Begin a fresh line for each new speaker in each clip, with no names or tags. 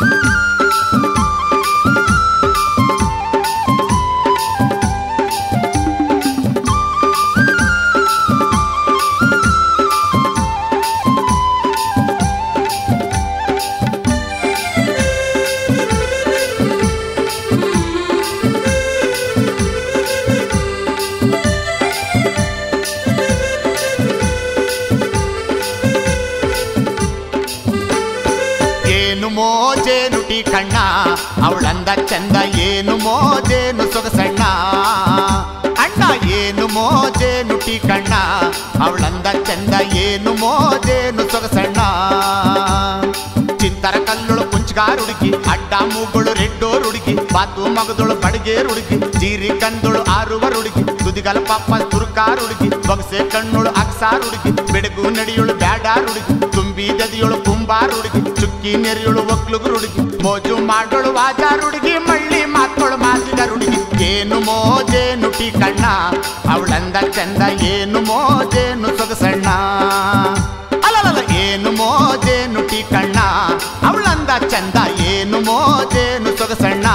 ಏನು ಮೋಜೇನು ಟೀ ಕಣ್ಣ ಅವಳಂದ ಚಂದ ಏನು ಮೋಜೇನು ಸೊಗಸಣ್ಣ ಅಣ್ಣ ಏನು ಮೋಜೇನು ಟೀ ಕಣ್ಣ ಅವಳಂದ ಚಂದ ಏನು ಮೋಜೇನು ಸೊಗಸಣ್ಣ ಚಿಂತರ ಕಲ್ಲುಳು ಕುಂಚಗಾರ್ ಹುಡುಗಿ ಅಡ್ಡ ಮೂಗಳು ರೆಡ್ಡೋರ್ ಹುಡುಗಿ ಬಾತು ಮಗದೊಳು ಬಡಗೇರ್ ಹುಡುಗಿ ಜೀರಿ ಕಂದೊಳು ಆರುವರ್ ಹುಡುಗಿ ತುದಿಗಲ ಪಾಪ ತುರುಕಾರ್ ಹುಡುಗಿ ಬೊಗಸೆ ಕಣ್ಣುಳು ಅಕ್ಸಾರ್ ಹುಡುಗಿ ಬೆಡಗು ನಡಿಯುಳು ಬ್ಯಾಡಾರ್ ಹುಡುಗಿ ತುಂಬಿ ದದಿಯೊಳು ಕುಂಬಾರ್ ಹುಡುಗಿ ಚುಕ್ಕಿ ನೆರೆಯುಳು ಒಕ್ಲುಗುರು ಹುಡುಗಿ ಮೋಜು ಮಾಡೋಳು ವಾಜಾರ್ ಹುಡುಗಿ ಮಳ್ಳಿ ಮಾತೊಳು ಮಾತಿಗರ್ ಹುಡುಗಿ ಏನು ಮೋಜೇನು ಟೀ ಕಣ್ಣ ಅವಳಂದ ಚಂದ ಏನು ಮೋಜೇನು ಸೊಗಸಣ್ಣ ಅಲ್ಲಲ್ಲ ಏನು ಮೋಜೇನು ಟೀ ಕಣ್ಣ ಅವಳಂದ ಚಂದ ಏನು ಮೋಜೇನು ಸೊಗಸಣ್ಣ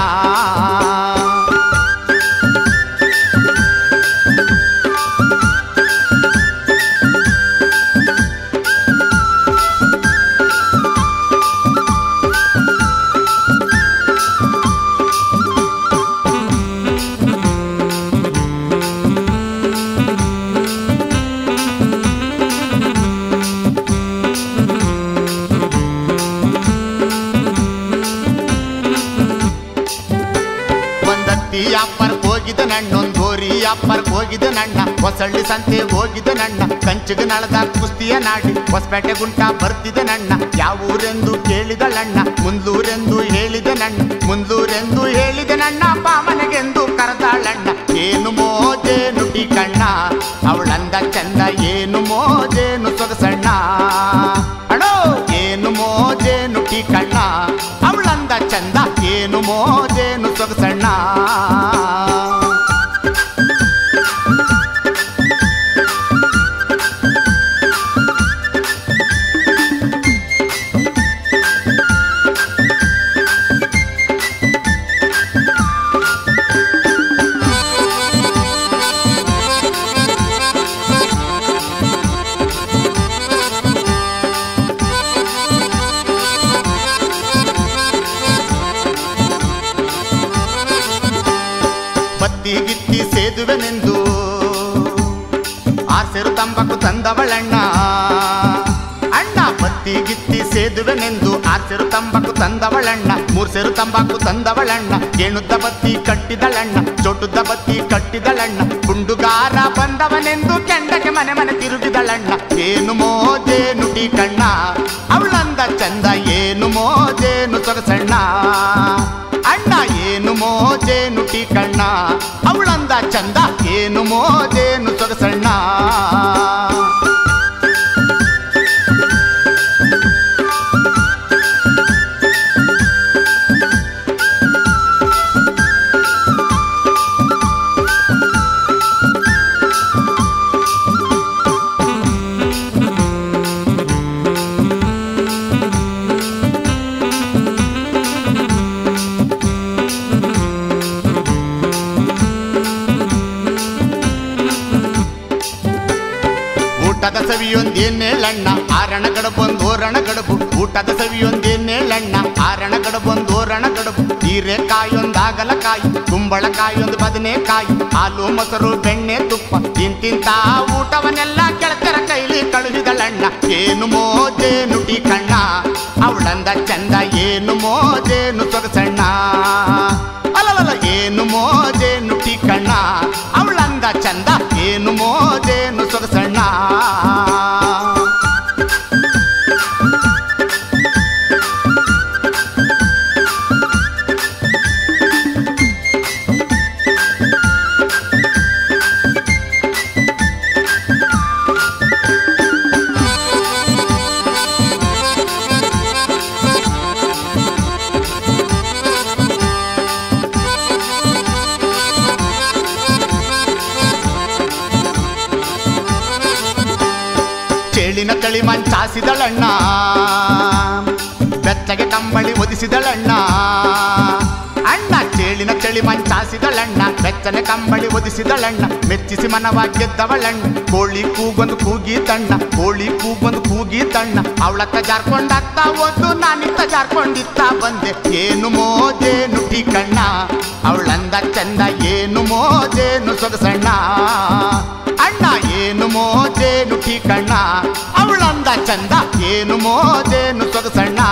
ಒಂದತ್ತಿ ಅಪ್ಪರ್ ಹೋಗಿದ ನಣ್ಣೊಂದ್ ಗೋರಿ ಅಪ್ಪರ್ ಹೋಗಿದ ನಣ್ಣ ಹೊಸಳ್ಳಿ ಸಂತೆ ಹೋಗಿದ ನಣ್ಣ ಕಂಚಿಗ ನಳದ ಕುಸ್ತಿಯ ನಾಡಿ ಹೊಸಪೇಟೆ ಗುಂಟ ಬರ್ತಿದ ನಣ್ಣ ಯಾವ ಊರೆಂದು ಕೇಳಿದಳಣ್ಣ ಮುಂದೂರೆಂದು ಹೇಳಿದ ನಣ್ಣ ಮುಂದೂರೆಂದು ಹೇಳಿದ ನಣ್ಣ ಪಾಮನೆಗೆಂದು ಕರೆದಾಳಣ್ಣ ಏನು ಮೋಜೇನು ಟೀ ಕಣ್ಣ ಅವಳಂದ ಚಂದ ಏನು ಮೋಜೇನು ಸೊಗಸಣ್ಣ ಅಣೋ ಏನು ಮೋಜೇನು ಟೀ ಕಣ್ಣ ಅವಳಂದ ಚಂದ ಏನು ಮೋಜೇನು ಸೊಗಸಣ್ಣ ಬತ್ತಿ ಗಿತ್ತಿ ಸೇದುವೆನೆಂದು ಆಸೆರು ತಂಬಾಕು ತಂದವಳಣ್ಣ ಅಣ್ಣ ಬತ್ತಿ ಗಿತ್ತಿ ಸೇದುವೆನೆಂದು ಆಸೆರು ತಂಬಾಕು ತಂದವಳಣ್ಣ ಮೂರ್ ಸೇರು ತಂಬಾಕು ತಂದವಳಣ್ಣ ಕೇಣುದ್ದ ಬತ್ತಿ ಕಟ್ಟಿದಳಣ್ಣ ಚೋಟುದ್ದ ಬತ್ತಿ ಕಟ್ಟಿದಳಣ್ಣ ಗುಂಡುಗಾರ ಬಂದವನೆಂದು ಕೆಂಡಕ್ಕೆ ಮನೆ ಮನೆ ತಿರುಗಿದಳಣ್ಣ ಏನು ಮೋಜೇನು ಟೀ ಕಣ್ಣ ಅವಳಂದ ಚಂದ ಏನು ಮೋಜೇನು ಸೊಗಸಣ್ಣ ಅಣ್ಣ ಏನು ಮೋಜೇನು ಟೀ ಕಣ್ಣ ಅವಳಂದ ಚಂದ ಏನು ಮೋಜೇನು ಸೊಗಸಣ್ಣ ಊಟದ ಸವಿಯೊಂದೇನೇಳಣ್ಣ ಆರಣ ಗಡಬೊಂದು ಓರಣ ಗಡಬು ಊಟದ ಸವಿಯೊಂದೇನೇಳಣ್ಣ ಆರಣ ಗಡಬೊಂದು ಓರಣ ಗಡಬು ಹೀರೆಕಾಯೊಂದಾಗಲ ಕಾಯಿ ಕುಂಬಳಕಾಯೊಂದು ಬದನೆಕಾಯಿ ಹಾಲು ಮೊಸರು ಬೆಣ್ಣೆ ತುಪ್ಪ ತಿಂತಿಂತ ಊಟವನ್ನೆಲ್ಲ ಕೆಳತರ ಕೈಲಿ ಕಳುಹಿದಳಣ್ಣ ಏನು ಮೋಜೇನು ಟೀ ಕಣ್ಣ ಅವಳಂದ ಚಂದ ಏನು ಮೋಜೇನು ಸೊಗಸಣ್ಣ ಅಲ್ಲಲ್ಲ ಏನು ಮೋಜೇನು ಟೀ ಕಣ್ಣ ಅವಳಂದ ಚಂದ ಏನು ಮೋಜೇನು ಸೊಗಸಣ್ಣ ಚೇಳಿನ ತಳಿ ಮಂಚಾಸಿದಳಣ್ಣ ಬೆತ್ತಗೆ ಕಂಬಳಿ ಒದಿಸಿದಳಣ್ಣ ಅಣ್ಣ ಚೇಳಿನ ಚಳಿ ಮಂಚಾಸಿದಳಣ್ಣ ಬೆಚ್ಚನ ಕಂಬಳಿ ಒದಿಸಿದಳಣ್ಣ ಮೆಚ್ಚಿಸಿ ಮನವ ಗೆದ್ದವಳಣ್ಣ ಕೋಳಿ ಕೂಗೊಂದು ಕೂಗಿ ತಣ್ಣ ಕೋಳಿ ಕೂಗೊಂದು ಕೂಗಿ ತಣ್ಣ ಅವಳತ್ತ ಜಾರ್ಕೊಂಡತ್ತ ಒಂದು ನಾನಿತ್ತ ಜಾರ್ಕೊಂಡಿತ್ತ ಬಂದೆ ಏನು ಮೋಜೇನು ಕಣ್ಣ ಅವಳಂದ ಚಂದ ಏನು ಮೋಜೇನು ಸೊಗಸಣ್ಣ ಅಣ್ಣ ಏನು ಮೋಜೇನು ಕಣ್ಣ ಅವಳಂದ ಚಂದ ಏನು ಮೋಜೇನು ಸೊಗಸಣ್ಣ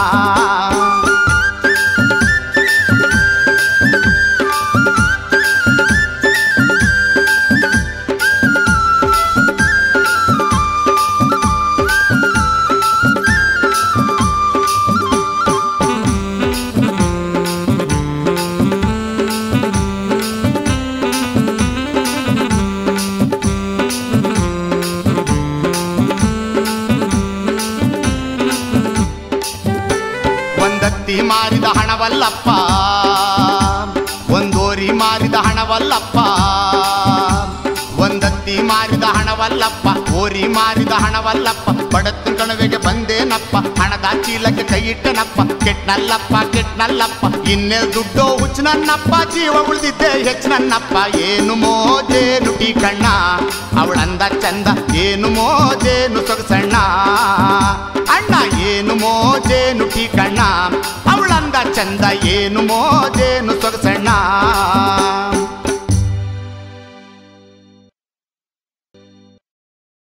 ಒಂದತ್ತಿ ಮಾರಿದ ಹಣವಲ್ಲಪ್ಪ ಒಂದೋರಿ ಮಾರಿದ ಹಣವಲ್ಲಪ್ಪ ಒಂದತ್ತಿ ಮಾರಿದ ಹಣವಲ್ಲಪ್ಪ ಓರಿ ಮಾರಿದ ಹಣವಲ್ಲಪ್ಪ ಬಡತ್ತಿನ ಕಣವೆಗೆ ಬಂದೇನಪ್ಪ ಹಣದ ಚೀಲಕ್ಕೆ ಕೈ ಇಟ್ಟನಪ್ಪ ಕೆಟ್ನಲ್ಲಪ್ಪ ಕೆಟ್ನಲ್ಲಪ್ಪ ಇನ್ನೇ ದುಡ್ಡು ಹುಚ್ಚು ನನ್ನಪ್ಪ ಜೀವ ಉಳಿದಿದ್ದೆ ಹೆಚ್ಚು ನನ್ನಪ್ಪ ಏನು ಮೋಜೇನು ಟೀ ಕಣ್ಣ ಅವಳಂದ ಚಂದ ಏನು ಮೋಜೇನು ಸೊಗಸಣ್ಣ ಅಣ್ಣ ಏನು ಮೋಜೇನು ಟೀ ಕಣ್ಣ ಅವಳಂದ ಚಂದ ಏನು ಮೋಜೇನು ಸೊಗಸಣ್ಣ